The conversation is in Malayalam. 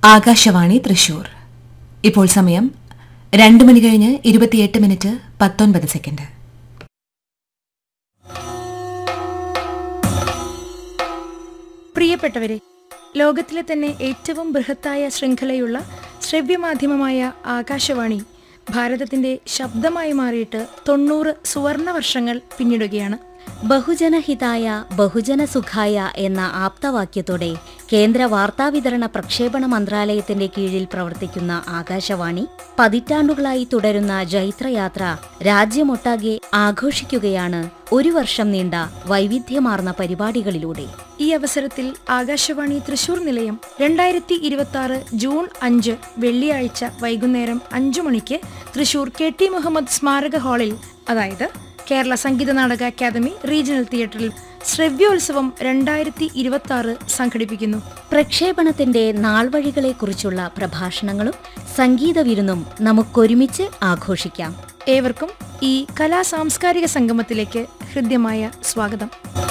ആകാശവാണി തൃശൂർ ഇപ്പോൾ സമയം രണ്ട് മണി കഴിഞ്ഞ് ഇരുപത്തിയെട്ട് മിനിറ്റ് പത്തൊൻപത് സെക്കൻഡ് പ്രിയപ്പെട്ടവരെ ലോകത്തിലെ തന്നെ ഏറ്റവും ബൃഹത്തായ ശൃംഖലയുള്ള ശ്രവ്യമാധ്യമമായ ആകാശവാണി ഭാരതത്തിന്റെ ശബ്ദമായി മാറിയിട്ട് തൊണ്ണൂറ് സുവർണ വർഷങ്ങൾ പിന്നിടുകയാണ് ബഹുജനഹിതായ ബഹുജനസുഖായ എന്ന ആപ്തവാക്യത്തോടെ കേന്ദ്ര വാർത്താവിതരണ പ്രക്ഷേപണ മന്ത്രാലയത്തിന്റെ കീഴിൽ പ്രവർത്തിക്കുന്ന ആകാശവാണി പതിറ്റാണ്ടുകളായി തുടരുന്ന ജൈത്രയാത്ര രാജ്യമൊട്ടാകെ ആഘോഷിക്കുകയാണ് ഒരു വർഷം നീണ്ട വൈവിധ്യമാർന്ന പരിപാടികളിലൂടെ ഈ അവസരത്തിൽ ആകാശവാണി തൃശൂർ നിലയം രണ്ടായിരത്തി ഇരുപത്തി ആറ് ജൂൺ അഞ്ച് വെള്ളിയാഴ്ച വൈകുന്നേരം അഞ്ചു മണിക്ക് തൃശൂർ കെ ടി മുഹമ്മദ് സ്മാരക ഹാളിൽ അതായത് കേരള സംഗീത നാടക അക്കാദമി റീജിയണൽ തിയേറ്ററിൽ ശ്രവ്യോത്സവം രണ്ടായിരത്തി ഇരുപത്തി ആറ് സംഘടിപ്പിക്കുന്നു പ്രക്ഷേപണത്തിന്റെ നാൾവഴികളെക്കുറിച്ചുള്ള പ്രഭാഷണങ്ങളും സംഗീത വിരുന്നും നമുക്കൊരുമിച്ച് ആഘോഷിക്കാം ഏവർക്കും ഈ കലാ സാംസ്കാരിക സംഗമത്തിലേക്ക് ഹൃദ്യമായ സ്വാഗതം